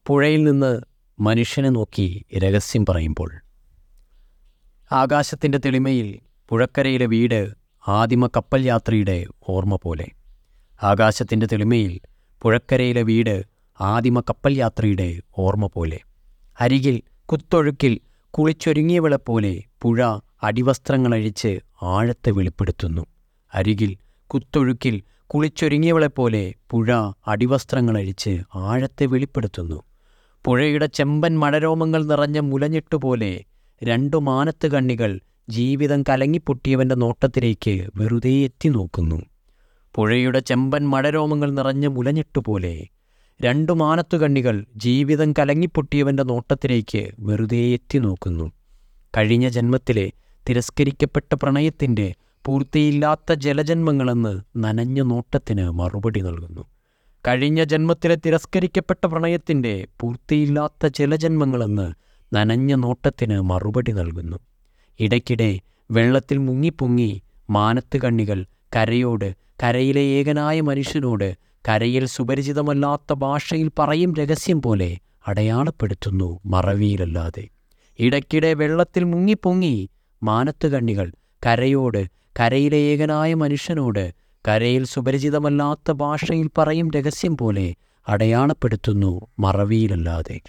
പുഴയിൽ നിന്ന് മനുഷ്യനെ നോക്കി രഹസ്യം പറയുമ്പോൾ ആകാശത്തിൻ്റെ തെളിമയിൽ പുഴക്കരയിലെ വീട് ആദിമ കപ്പൽ യാത്രിയുടെ ഓർമ്മ പോലെ ആകാശത്തിൻ്റെ തെളിമയിൽ പുഴക്കരയിലെ വീട് ആദിമ കപ്പൽ യാത്രിയുടെ ഓർമ്മ പോലെ അരികിൽ കുത്തൊഴുക്കിൽ കുളിച്ചൊരുങ്ങിയവളെപ്പോലെ പുഴ അടിവസ്ത്രങ്ങളഴിച്ച് ആഴത്തെ വെളിപ്പെടുത്തുന്നു അരികിൽ കുത്തൊഴുക്കിൽ കുളിച്ചൊരുങ്ങിയവളെപ്പോലെ പുഴ അടിവസ്ത്രങ്ങളഴിച്ച് ആഴത്തെ വെളിപ്പെടുത്തുന്നു പുഴയുടെ ചെമ്പൻ മഴരോമങ്ങൾ നിറഞ്ഞ മുലഞ്ഞിട്ടുപോലെ രണ്ടു മാനത്ത് കണ്ണികൾ ജീവിതം കലങ്ങിപ്പൊട്ടിയവൻ്റെ നോട്ടത്തിലേക്ക് വെറുതെ എത്തി നോക്കുന്നു പുഴയുടെ ചെമ്പൻ മഴരോമങ്ങൾ നിറഞ്ഞ മുലഞ്ഞിട്ടുപോലെ രണ്ടു മാനത്തു കണ്ണികൾ ജീവിതം കലങ്ങിപ്പൊട്ടിയവൻ്റെ നോട്ടത്തിലേക്ക് വെറുതെ എത്തി നോക്കുന്നു കഴിഞ്ഞ ജന്മത്തിലെ തിരസ്കരിക്കപ്പെട്ട പ്രണയത്തിൻ്റെ പൂർത്തിയില്ലാത്ത ജലജന്മങ്ങളെന്ന് നനഞ്ഞ നോട്ടത്തിന് മറുപടി നൽകുന്നു കഴിഞ്ഞ ജന്മത്തിലെ തിരസ്കരിക്കപ്പെട്ട പ്രണയത്തിൻ്റെ പൂർത്തിയില്ലാത്ത ജലജന്മങ്ങളെന്ന് നനഞ്ഞ നോട്ടത്തിന് മറുപടി നൽകുന്നു ഇടയ്ക്കിടെ വെള്ളത്തിൽ മുങ്ങിപ്പൊങ്ങി മാനത്ത് കണ്ണികൾ കരയോട് കരയിലെ ഏകനായ മനുഷ്യനോട് കരയിൽ സുപരിചിതമല്ലാത്ത ഭാഷയിൽ പറയും രഹസ്യം പോലെ അടയാളപ്പെടുത്തുന്നു മറവിയിലല്ലാതെ ഇടയ്ക്കിടെ വെള്ളത്തിൽ മുങ്ങിപ്പൊങ്ങി മാനത്ത് കണ്ണികൾ കരയോട് കരയിലെ ഏകനായ മനുഷ്യനോട് കരയിൽ സുപരിചിതമല്ലാത്ത ഭാഷയിൽ പറയും രഹസ്യം പോലെ അടയാളപ്പെടുത്തുന്നു മറവിയിലല്ലാതെ